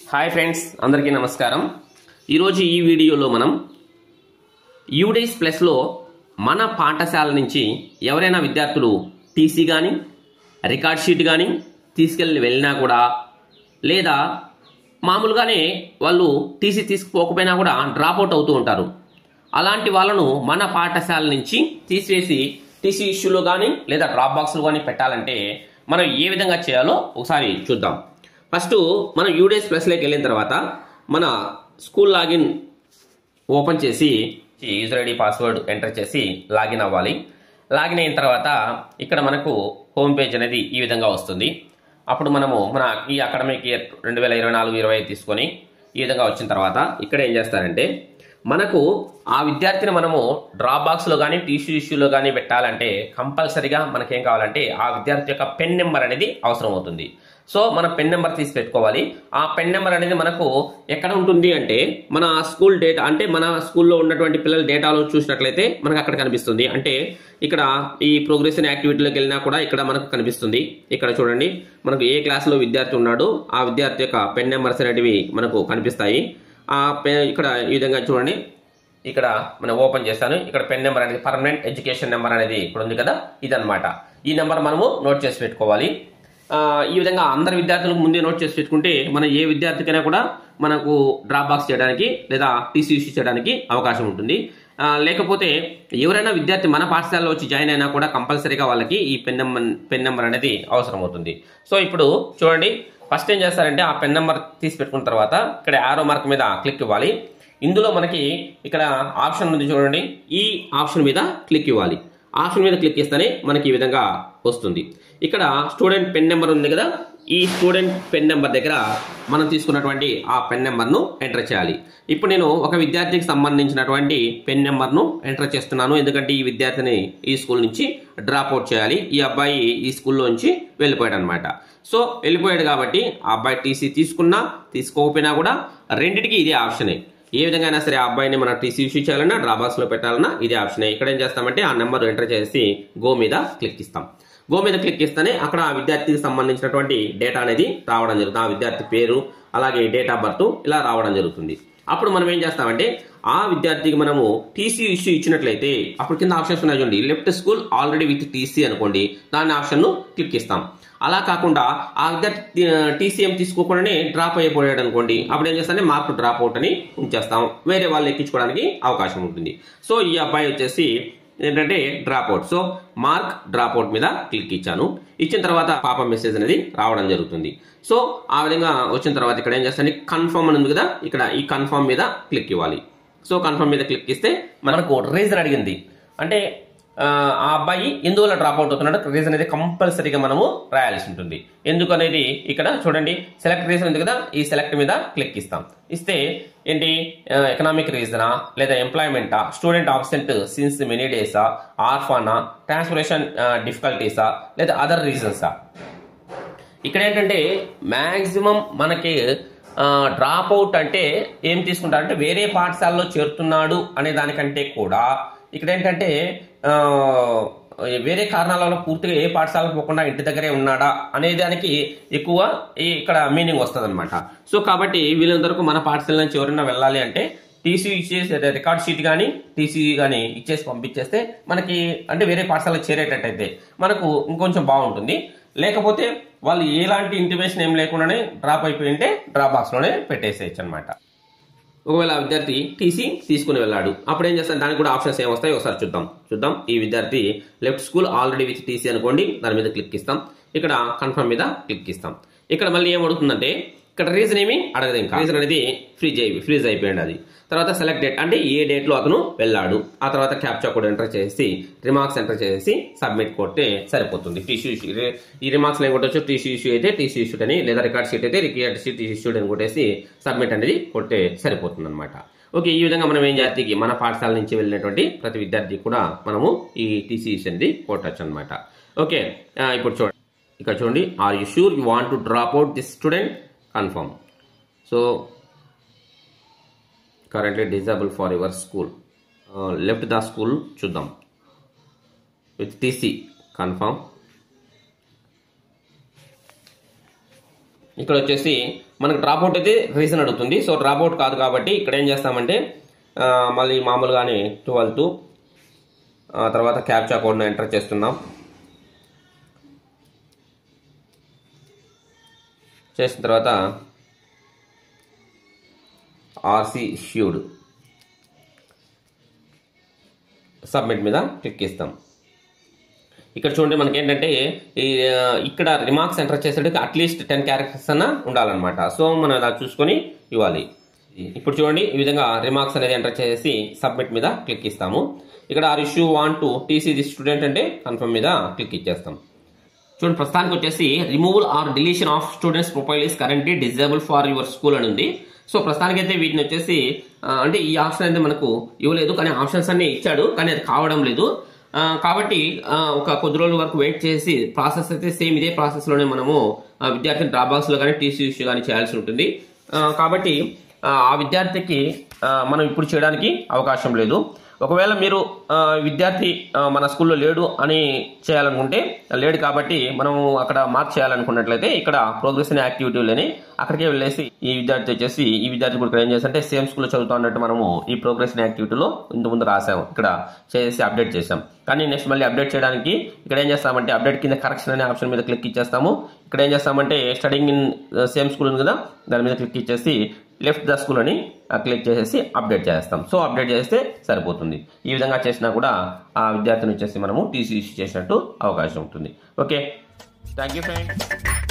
hi friends అందరికీ నమస్కారం ఈరోజు ఈ వీడియోలో మనం యూడేస్ ప్లస్లో మన పాఠశాల నుంచి ఎవరైనా విద్యార్థులు టీసీ కానీ రికార్డ్ షీట్ కానీ తీసుకెళ్ళి వెళ్ళినా కూడా లేదా మామూలుగానే వాళ్ళు టీసీ తీసుకుపోకపోయినా కూడా డ్రాప్ అవుట్ అవుతూ ఉంటారు అలాంటి వాళ్ళను మన పాఠశాల నుంచి తీసివేసి టీసీ ఇష్యూలో కానీ లేదా డ్రాప్ బాక్స్లో కానీ పెట్టాలంటే మనం ఏ విధంగా చేయాలో ఒకసారి చూద్దాం ఫస్ట్ మనం యూడేస్ ప్లస్లోకి వెళ్ళిన తర్వాత మన స్కూల్ లాగిన్ ఓపెన్ చేసి యూజర్ ఐడి పాస్వర్డ్ ఎంటర్ చేసి లాగిన్ అవ్వాలి లాగిన్ అయిన తర్వాత ఇక్కడ మనకు హోమ్ పేజ్ అనేది ఈ విధంగా వస్తుంది అప్పుడు మనము మన ఈ అకాడమిక్ ఇయర్ రెండు వేల ఇరవై నాలుగు ఇరవై తీసుకొని ఈ విధంగా వచ్చిన తర్వాత ఇక్కడ ఏం చేస్తారంటే మనకు ఆ విద్యార్థిని మనము డ్రాప్ బాక్స్లో కానీ టీసీ ఇష్యూలో కానీ పెట్టాలంటే కంపల్సరిగా మనకేం కావాలంటే ఆ విద్యార్థి యొక్క పెన్ నెంబర్ అనేది అవసరం అవుతుంది సో మన పెన్ నెంబర్ తీసి పెట్టుకోవాలి ఆ పెన్ నెంబర్ అనేది మనకు ఎక్కడ ఉంటుంది అంటే మన స్కూల్ డేటా అంటే మన స్కూల్లో ఉన్నటువంటి పిల్లల డేటాలో చూసినట్లయితే మనకు అక్కడ కనిపిస్తుంది అంటే ఇక్కడ ఈ ప్రోగ్రెషన్ యాక్టివిటీలోకి వెళ్ళినా కూడా ఇక్కడ మనకు కనిపిస్తుంది ఇక్కడ చూడండి మనకు ఏ క్లాస్లో విద్యార్థి ఉన్నాడో ఆ విద్యార్థి యొక్క పెన్ నెంబర్స్ అనేటివి మనకు కనిపిస్తాయి ఆ పెన్ ఇక్కడ ఈ విధంగా చూడండి ఇక్కడ మనం ఓపెన్ చేస్తాను ఇక్కడ పెన్ నెంబర్ అనేది పర్మనెంట్ ఎడ్యుకేషన్ నెంబర్ అనేది ఇక్కడ ఉంది కదా ఇదన్నమాట ఈ నెంబర్ మనము నోట్ చేసి పెట్టుకోవాలి ఆ, ఈ విధంగా అందరి విద్యార్థులకు ముందే నోట్ చేసి పెట్టుకుంటే మన ఏ విద్యార్థికైనా కూడా మనకు డ్రాప్ బాక్స్ చేయడానికి లేదా టీసీ ఇష్యూ చేయడానికి అవకాశం ఉంటుంది ఆ, లేకపోతే ఎవరైనా విద్యార్థి మన పాఠశాలలో వచ్చి జాయిన్ అయినా కూడా కంపల్సరీగా వాళ్ళకి ఈ పెన్ నెంబర్ పెన్ నెంబర్ అనేది అవసరం అవుతుంది సో ఇప్పుడు చూడండి ఫస్ట్ ఏం చేస్తారంటే ఆ పెన్ నెంబర్ తీసి పెట్టుకున్న తర్వాత ఇక్కడ యారో మార్క్ మీద క్లిక్ ఇవ్వాలి ఇందులో మనకి ఇక్కడ ఆప్షన్ ఉంది చూడండి ఈ ఆప్షన్ మీద క్లిక్ ఇవ్వాలి ఆప్షన్ మీద క్లిక్ చేస్తేనే మనకి ఈ విధంగా వస్తుంది ఇక్కడ స్టూడెంట్ పెన్ నెంబర్ ఉంది కదా ఈ స్టూడెంట్ పెన్ నెంబర్ దగ్గర మనం తీసుకున్నటువంటి ఆ పెన్ నెంబర్ను ఎంటర్ చేయాలి ఇప్పుడు నేను ఒక విద్యార్థికి సంబంధించినటువంటి పెన్ నెంబర్ను ఎంటర్ చేస్తున్నాను ఎందుకంటే ఈ విద్యార్థిని ఈ స్కూల్ నుంచి డ్రాప్ అవుట్ చేయాలి ఈ అబ్బాయి ఈ స్కూల్లో నుంచి వెళ్ళిపోయాడు అనమాట సో వెళ్ళిపోయాడు కాబట్టి ఆ అబ్బాయి టీసీ తీసుకున్నా తీసుకోకపోయినా కూడా రెండిటికి ఇదే ఆప్షనే ఏ విధంగా అయినా సరే ఆ అబ్బాయిని మనం టీసీ ఇష్యూ చేయాలన్నా డ్రాబాక్స్ లో పెట్టాలన్నా ఇదే ఆప్షన్ ఇక్కడ ఏం చేస్తామంటే ఆ నెంబర్ ఎంటర్ చేసి గో మీద క్లిక్ ఇస్తాం గో మీద క్లిక్ ఇస్తేనే అక్కడ ఆ విద్యార్థికి సంబంధించినటువంటి డేటా అనేది రావడం జరుగుతుంది ఆ విద్యార్థి పేరు అలాగే డేట్ ఆఫ్ బర్త్ ఇలా రావడం జరుగుతుంది అప్పుడు మనం ఏం చేస్తామంటే ఆ విద్యార్థికి మనము టీసీ ఇష్యూ ఇచ్చినట్లయితే అప్పుడు కింద ఆప్షన్స్ ఉన్నాయి చూడండి left school already with TC అనుకోండి దాని ఆప్షన్ ను క్లిక్ ఇస్తాం అలా కాకుండా ఆ విద్యార్థి టీసీఎం తీసుకోకుండానే డ్రాప్ అయిపోయాడు అనుకోండి అప్పుడు ఏం చేస్తానే మార్క్ డ్రాప్ అవుట్ అని ఉంచేస్తాం వేరే వాళ్ళు ఎక్కించుకోవడానికి అవకాశం ఉంటుంది సో ఈ అబ్బాయి వచ్చేసి ఏంటంటే drop out so mark drop out మీద క్లిక్ ఇచ్చాను ఇచ్చిన తర్వాత పాప మెసేజ్ అనేది రావడం జరుగుతుంది సో ఆ విధంగా వచ్చిన తర్వాత ఇక్కడ ఏం చేస్తాను కన్ఫర్మ్ అని ఉంది కదా ఇక్కడ ఈ కన్ఫర్మ్ మీద క్లిక్ ఇవ్వాలి సో కన్ఫర్మ్ మీద క్లిక్ ఇస్తే మనకు రీజన్ అడిగింది అంటే ఆ ఆ అబ్బాయి ఎందువల్ల డ్రాప్ అవుట్ అవుతున్నాడు రీజన్ అనేది కంపల్సరీగా మనము రాయాల్సి ఉంటుంది ఎందుకు అనేది ఇక్కడ చూడండి సెలెక్ట్ రీజన్ ఉంది కదా ఈ సెలెక్ట్ మీద క్లిక్ ఇస్తాం ఇస్తే ఏంటి ఎకనామిక్ రీజనా లేదా ఎంప్లాయ్మెంటా స్టూడెంట్ ఆబ్సెంట్ సిన్స్ మెనీ డేసా ఆర్ఫానా ట్రాన్స్ఫరేషన్ డిఫికల్టీసా లేదా అదర్ రీజన్సా ఇక్కడ ఏంటంటే మ్యాక్సిమం మనకి డ్రాప్ అవుట్ అంటే ఏం తీసుకుంటారంటే వేరే పాఠశాలలో చేరుతున్నాడు అనే దానికంటే కూడా ఇక్కడ ఏంటంటే ఆ, వేరే కారణాల వల్ల పూర్తిగా ఏ పాఠశాలకు పోకుండా ఇంటి దగ్గరే ఉన్నాడా అనే దానికి ఎక్కువ ఈ ఇక్కడ మీనింగ్ వస్తుంది అనమాట సో కాబట్టి వీళ్ళందరికీ మన పాఠశాల నుంచి ఎవరైనా వెళ్ళాలి అంటే టీసీ ఇచ్చేసి అదే రికార్డ్ షీట్ కానీ టీసీ కానీ ఇచ్చేసి పంపించేస్తే మనకి అంటే వేరే పాఠశాలకు చేరేటట్టయితే మనకు ఇంకొంచెం బాగుంటుంది లేకపోతే వాళ్ళు ఎలాంటి ఇంటిమేషన్ ఏం లేకుండానే డ్రాప్ అయిపోయి ఉంటే డ్రాప్ బాక్స్లోనే పెట్టేసేయచ్చు అనమాట ఒకవేళ ఆ విద్యార్థి టీసీ తీసుకుని వెళ్ళాడు అప్పుడు ఏం చేస్తాను దానికి కూడా ఆప్షన్స్ ఏం వస్తాయి ఒకసారి చూద్దాం చూద్దాం ఈ విద్యార్థి left school already with TC అనుకోండి దాని మీద క్లిక్ ఇస్తాం ఇక్కడ కన్ఫర్మ్ మీద క్లిక్ ఇస్తాం ఇక్కడ మళ్ళీ ఏం అడుగుతుందంటే ఇక్కడ రీజన్ ఏమి అడగదు ఇంకా రీజన్ అనేది ఫ్రీజ్ అయి ఫ్రీజ్ అయిపోయింది అది తర్వాత సెలెక్ట్ డేట్ అంటే ఏ డేట్ లో అతను వెళ్ళాడు ఆ తర్వాత క్యాప్చా కోడ్ ఎంటర్ చేసి రిమార్క్స్ ఎంటర్ చేసి సబ్మిట్ కొట్టే సరిపోతుంది టీసీ ఇష్యూ ఈ రిమార్క్స్ ఏం కొట్టచ్చు టీసీ ఇష్యూ అయితే టీసీ ఇష్యూ అని లేదా రికార్డ్ షీట్ అయితే రికార్డ్ షీట్ టీసీ ఇష్యూ అని కొట్టేసి సబ్మిట్ అనేది కొట్టే సరిపోతుంది అనమాట ఓకే ఈ విధంగా మనం ఏం జాతికి మన పాఠశాల నుంచి వెళ్ళినటువంటి ప్రతి విద్యార్థికి కూడా మనము ఈ టీసీ ఇష్యూ అనేది కొట్టచ్చు అనమాట ఓకే ఆ, ఇప్పుడు చూడండి ఇక్కడ చూడండి are you sure you want to drop out this student confirm so currently disable for your school left the school చూద్దాం విత్ టీసీ కన్ఫర్మ్ ఇక్కడ వచ్చేసి మనకు డ్రాప్ అవుట్ అయితే రీజన్ అడుగుతుంది సో డ్రాప్ అవుట్ కాదు కాబట్టి ఇక్కడ ఏం చేస్తామంటే ఆ, మళ్ళీ మామూలుగానే ట్వెల్త్ తర్వాత క్యాప్చా కోడ్ను ఎంటర్ చేస్తున్నాం చేసిన తర్వాత ఆర్సీ ఇష్యూడ్ సబ్మిట్ మీద క్లిక్ ఇస్తాం ఇక్కడ చూడండి మనకి ఏంటంటే ఈ ఆ, ఇక్కడ రిమార్క్స్ ఎంటర్ చేసేటికి అట్లీస్ట్ టెన్ క్యారెక్టర్స్ అన్న ఉండాలన్నమాట సో మనం అలా చూసుకొని ఇవ్వాలి ఇప్పుడు చూడండి ఈ విధంగా రిమార్క్స్ అనేది ఎంటర్ చేసి సబ్మిట్ మీద క్లిక్ ఇస్తాము ఇక్కడ are issue want to TC the student అంటే కన్ఫర్మ్ మీద క్లిక్ ఇచ్చేస్తాం చూడండి ప్రస్తుతానికి వచ్చేసి removal or deletion of students profile is currently disable for your school అని ఉంది సో ప్రస్తుతానికి అయితే వీటిని వచ్చేసి ఆ, అంటే ఈ ఆప్షన్ అయితే మనకు ఇవ్వలేదు కానీ ఆప్షన్స్ అన్ని ఇచ్చాడు కానీ అది కావడం లేదు ఆ, కాబట్టి ఆ, ఒక కొద్ది రోజుల వరకు వెయిట్ చేసి ప్రాసెస్ అయితే సేమ్ ఇదే ప్రాసెస్ లోనే మనము ఆ, విద్యార్థిని డ్రాప్ బాక్స్ లో కానీ టీసీ ఇష్యూ కానీ చేయాల్సి ఉంటుంది ఆ, కాబట్టి ఆ, ఆ విద్యార్థికి ఆ, మనం ఇప్పుడు చేయడానికి అవకాశం లేదు ఒకవేళ మీరు ఆ, విద్యార్థి ఆ, మన స్కూల్లో లేడు అని చేయాలనుకుంటే లేడు కాబట్టి మనం అక్కడ మార్క్ చేయాలనుకున్నట్లయితే ఇక్కడ ప్రోగ్రెస్ ఇన్ యాక్టివిటీలని అక్కడికే వెళ్ళేసి ఈ విద్యార్థి వచ్చేసి ఈ విద్యార్థి కూడా ఇక్కడ ఏం చేస్తే సేమ్ స్కూల్లో చదువుతా అన్నట్టు మనము ఈ ప్రోగ్రెస్ ఇన్ యాక్టివిటీలో ఇంత ముందు రాసాము ఇక్కడ చేసి అప్డేట్ చేసాం కానీ నెక్స్ట్ మళ్ళీ అప్డేట్ చేయడానికి ఇక్కడ ఏం చేస్తామంటే అప్డేట్ కింద కరెక్షన్ అనే ఆప్షన్ మీద క్లిక్ ఇచ్చేస్తాము ఇక్కడ ఏం చేస్తామంటే స్టడింగ్ ఇన్ సేమ్ స్కూల్ ఉంది కదా దాని మీద క్లిక్ ఇచ్చేసి లెఫ్ట్ ద స్కూల్ అని క్లిక్ చేసేసి అప్డేట్ చేస్తాం సో అప్డేట్ చేస్తే సరిపోతుంది ఈ విధంగా చేసినా కూడా ఆ విద్యార్థిని వచ్చేసి మనము టీసీ ఇష్యూ చేసినట్టు అవకాశం ఉంటుంది ఓకే థ్యాంక్ యూ ఫ్రెండ్